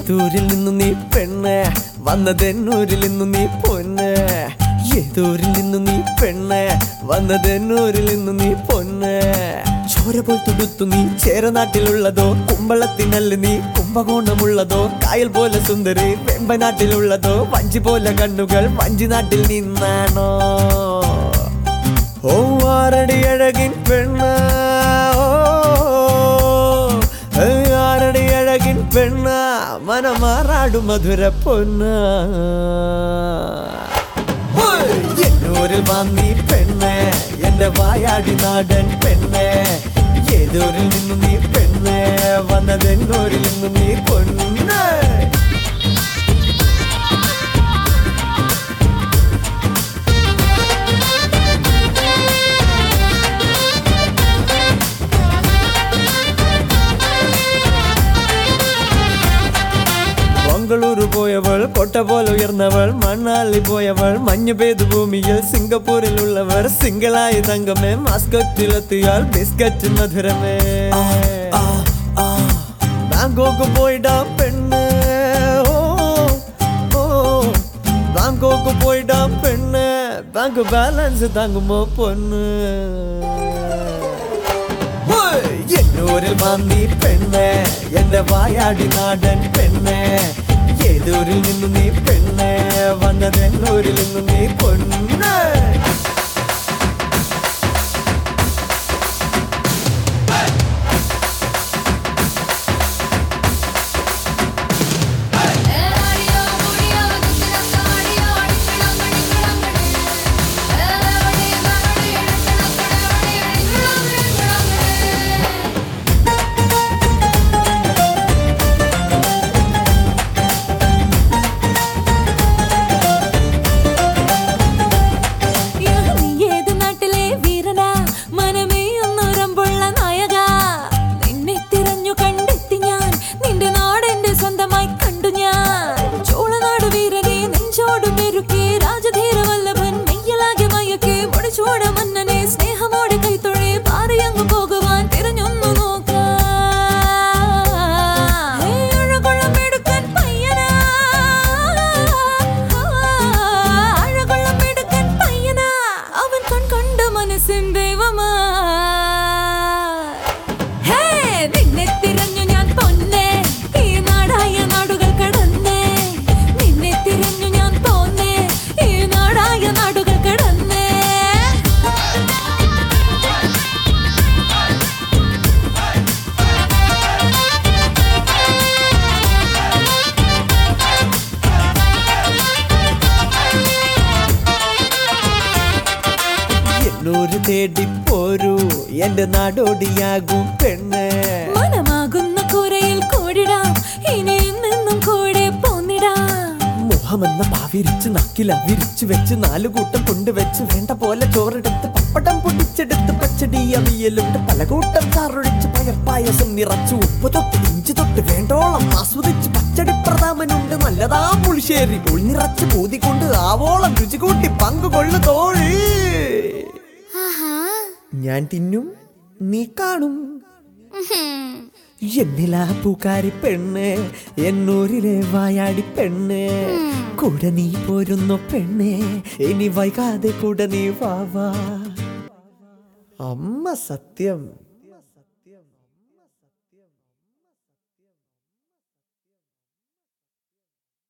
ഏതൂരിൽ നിന്നു നീ പെണ്ണ് വന്നതെന്നൂരിൽ നിന്നു നീ പൊന്ന് ഏതൂരിൽ നിന്നു നീ പെണ്ണ് വന്നതെന്നൂരിൽ നിന്നു നീ പൊന്ന് ചോര പോൽ തുടുത്തു നീ ചേരനാട്ടിലുള്ളതോ കുമ്പളത്തിനല്ല നീ കുംഭകോണമുള്ളതോ കായൽ പോലെ സുന്ദരി വെമ്പനാട്ടിലുള്ളതോ വഞ്ചി പോലെ കണ്ണുകൾ വഞ്ചി നാട്ടിൽ നിന്നാണോ ഓ ആരടി അഴകിൻ പെണ്ണ് ഓ ഏയ് ആരടി അഴകിൻ പെണ്ണ മനമാറാടും മധുര പൊന്ന എന്നൂരിൽ വന്നീ പെണ്ണ് എന്റെ വായാടി നാടൻ പെണ്ണ് ഏതൂരിൽ നിന്നു നീ പെണ്ണ് വന്നതെന്നൂരിൽ നിന്നു നീ പൊന്ന് മംഗളൂരു പോയവൾ കൊട്ട പോലെ ഉയർന്നവൾ മണ്ണാലി പോയവൾ മഞ്ഞു പെയ്തു ഭൂമിയിൽ സിംഗപ്പൂരിലുള്ളവർ സിംഗിളായി തങ്കമേ മാസ്കറ്റിലെത്തിയാൽ ബിസ്ക്കറ്റ് മധുരമേ ബാങ്കോക്ക് പോയിടാം പെണ്ണ് ഓ, ഓ, ബാങ്കോക്ക് പോയിടാം പെണ്ണ് ബാങ്ക് ബാലൻസ് താങ്ങുമോ പൊണ്ണ് ഹോയ്! എന്നൂരിൽ വന്നീ പെണ്ണ് എന്റെ വായാടി നാടൻ പെണ്ണ് ഏതൂരിൽ നിന്നു നീ പെണ്ണ് വന്നത് എന്നൂരിൽ നിന്നു നീ പൊണ്ണ് ഏലാടിയോ മുടിയോ കുത്തിനക്കാടിയോ അടിക്കിളങ്ങടിക്കിളങ്ങടി ഏലവടി മകടി ഇടക്കിളക്കടവടി ഇടക്കിളങ്ങടി നീ ഏത് നാട്ടിലെ വീരനാ മനമേ ഒന്നുറമ്പുള്ള നായക നിന്നെ തിരഞ്ഞു കണ്ടെത്തി ഞാൻ നിന്റെ നാടെന്റെ സ്വന്തമായി കണ്ടു ഞാൻ ചോളനാട് വീരനെ നെഞ്ചോട് മെരുക്കി രാജധീര വല്ലഭൻ മെയ്യലാകെ മയക്കെ മുടിച്ചോട മന്നനെ സ്നേഹമോടെ കൈത്തൊഴി പാറിയങ്ങു പോകുവാൻ തിരഞ്ഞൊന്നു നോക്കാം അഴകുള്ള മിടുക്കൻ പയ്യനാ അഴകുള്ള മിടുക്കൻ പയ്യനാ അവൻ കൺ കണ്ട മനസ്സിൻ ദൈവമാ ഹേ നിന്നെ തിരഞ്ഞു ഞാൻ പൊന്നെ ഈ നാടായ നാടുകൾ കടന്നേ നിന്നെ തിരഞ്ഞു ഞാൻ പോന്നേ ഈ നാടായ നാടുകൾ കടന്നേ എന്നൂര് തേടിപ്പോരൂ എന്റെ നാടോടിയാകും പെണ്ണ് മനമാകുന്ന കൂരയിൽ കൂടിടാം ഇനിയും നിന്നും കൂടെ പോന്നിടാം മുഖമെന്ന പാവിരിച്ച് നക്കില വിരിച്ചു വെച്ച് നാലു കൂട്ടം കൊണ്ടുവച്ച് വേണ്ട പോലെ ചോറെടുത്ത് പപ്പടം പൊടിച്ചെടുത്ത് പച്ചടി അവിയലുണ്ട് പല കൂട്ടം ചാറൊഴിച്ച് പയർപ്പായസം നിറച്ചു ഉപ്പ് തൊട്ട് ഇഞ്ചി തൊട്ട് വേണ്ടോളം ആസ്വദിച്ച് പച്ചടി പ്രധാമനുണ്ട് നല്ലതാ പുളിശ്ശേരി ഉൾനിറച്ച് പൂതിക്കൊണ്ട് ആവോളം രുചി കൂട്ടി പങ്കുകൊള്ളു തോഴി ഞാൻ തിന്നും നീ കാണും എന്നിലാ പൂക്കാരി പെണ്ണ് എന്നൂരിലെ വായാടി പെണ്ണ് കൂടെ നീ പോരുന്നു പെണ്ണ് ഇനി വൈകാതെ കൂടെ നീ വാവാ അമ്മ സത്യം